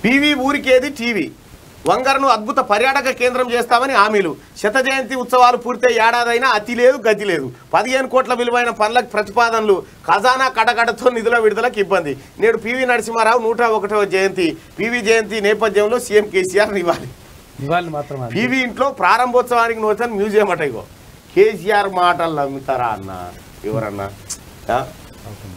PV ఊరికేది TV వంగరను అద్భుత పర్యాటక కేంద్రం చేస్తామని హామీలు శత జయంతి ఉత్సవాలు పూర్తయి ఏడాదైనా అతి లేదు గతి లేదు పదిహేను కోట్ల విలువైన పనులకు ప్రతిపాదనలు ఖజానా కటకటతో నిధుల విడుదలకు ఇబ్బంది నేడు పివి నరసింహారావు నూట ఒకటవ జయంతి పివి జయంతి నేపథ్యంలో సీఎం కేసీఆర్ ఇవ్వాలి ఇవాళ మాత్రం అది. పీవీ ఇంట్లో ప్రారంభోత్సవానికి నూతన మ్యూజియం అట ఇగో కేసీఆర్ మాటలు నమ్ముతారా అన్న ఎవరన్నా ఆ? అవుతుంది.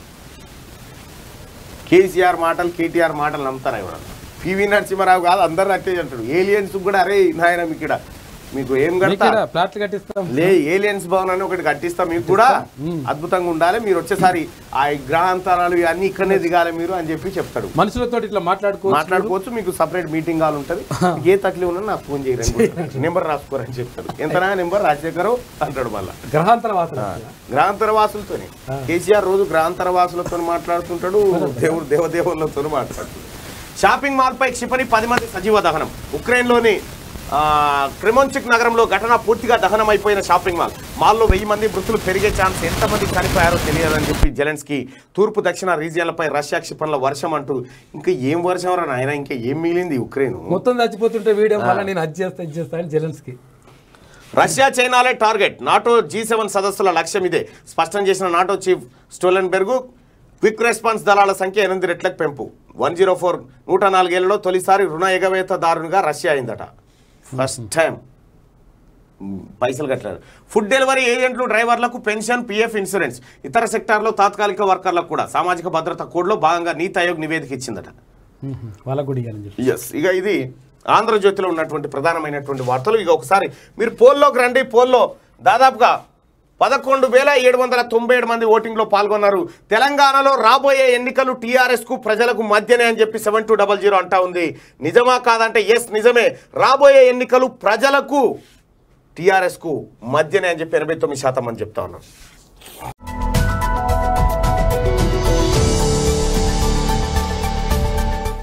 కేసీఆర్ మాటలు కేటీఆర్ మాటలు నమ్ముతారా ఎవరన్నా పివి నరసింహారావు కాదు అందరు అట్టే అంటాడు ఏలియన్స్ కూడా అరే నాయన మీకు ఇక్కడ మీకు ఏం మీకు కడతా ఈడ ప్లాట్లు కట్టిస్తాం లే ఏలియన్స్ భవన్ అని ఒకటి కట్టిస్తాం మీకు కూడా అద్భుతంగా ఉండాలి మీరు వచ్చేసారి ఆ గ్రహాంతరాలు ఇవన్నీ ఇక్కడనే దిగాలి మీరు అని చెప్పి చెప్తాడు మనుషులతో ఇట్లా మాట్లాడుకోవచ్చు మాట్లాడుకోవచ్చు మీకు సపరేట్ మీటింగ్ హాల్ ఉంటుంది మీకు ఏ తక్లీఫ్ ఉన్నా నాకు ఫోన్ చేయరని నెంబర్ రాసుకోరని చెప్తాడు ఎంతనా నెంబర్ రాజశేఖర్ అంటాడు మళ్ళా గ్రహాంతర వాసన గ్రహాంతర వాసులతోనే కేసీఆర్ రోజు గ్రహాంతర వాసులతో మాట్లాడుతుంటాడు దేవుడు దేవదేవులతో మాట్లాడుతాడు షాపింగ్ మాల్ పై క్షిపణి పది మంది సజీవ దహనం ఉక్రెయిన్లోని ఆ, క్రెమోన్చిక్ నగరంలో ఘటన పూర్తిగా దహనం అయిపోయిన షాపింగ్ మాల్ మాల్లో వెయ్యి మంది మృతులు పెరిగే ఛాన్స్ ఎంతమంది చనిపోయారో తెలియదని చెప్పి జెలెన్స్కి తూర్పు దక్షిణ రీజియన్లపై రష్యా క్షిపణుల వర్షం అంటూ ఇంకా ఏం వర్షం రా నాయన ఇంకా ఏం మిగిలింది ఉక్రెయిన్ మొత్తం చచ్చిపోతుంటే వీడియో వల్ల నేను అది చేస్తా ఇది చేస్తా అని జెలెన్స్కి రష్యా చైనాలే టార్గెట్ నాటో జీ సెవెన్ సదస్సుల లక్ష్యం ఇదే స్పష్టం చేసిన NATO chief Stoltenberg quick response దళాల సంఖ్య ఎనిమిది రెట్లకు పెంపు వన్ జీరో ఫోర్ నూట నాలుగేళ్లలో తొలిసారి రుణ ఎగవేతదారునిగా రష్యా అయిందట ఫస్ట్ టైం పైసలు కట్టలేదు ఫుడ్ డెలివరీ ఏజెంట్లు డ్రైవర్లకు పెన్షన్ పిఎఫ్ ఇన్సూరెన్స్ ఇతర సెక్టార్లో తాత్కాలిక వర్కర్లకు కూడా సామాజిక భద్రత కోడ్లో భాగంగా నీతి ఆయోగ్ నివేదిక ఇచ్చిందట మ్మ్. వాళ్ళకు కూడా ఇవ్వాలని చెప్పి ఎస్ ఇక ఇది ఆంధ్రజ్యోతిలో ఉన్నటువంటి ప్రధానమైనటువంటి వార్తలు ఇక ఒకసారి మీరు పోల్లోకి రండి పోల్లో దాదాపుగా పదకొండు వేల ఏడు వందల తొంభై ఏడు మంది ఓటింగ్లో పాల్గొన్నారు తెలంగాణలో రాబోయే ఎన్నికలు టీఆర్ఎస్కు ప్రజలకు మధ్యనే అని చెప్పి సెవెన్ టూ డబల్ జీరో అంటా ఉంది నిజమా కాదంటే ఎస్ నిజమే రాబోయే ఎన్నికలు ప్రజలకు టీఆర్ఎస్కు మధ్యనే అని చెప్పి ఎనభై తొమ్మిది శాతం అని చెప్తా ఉన్నారు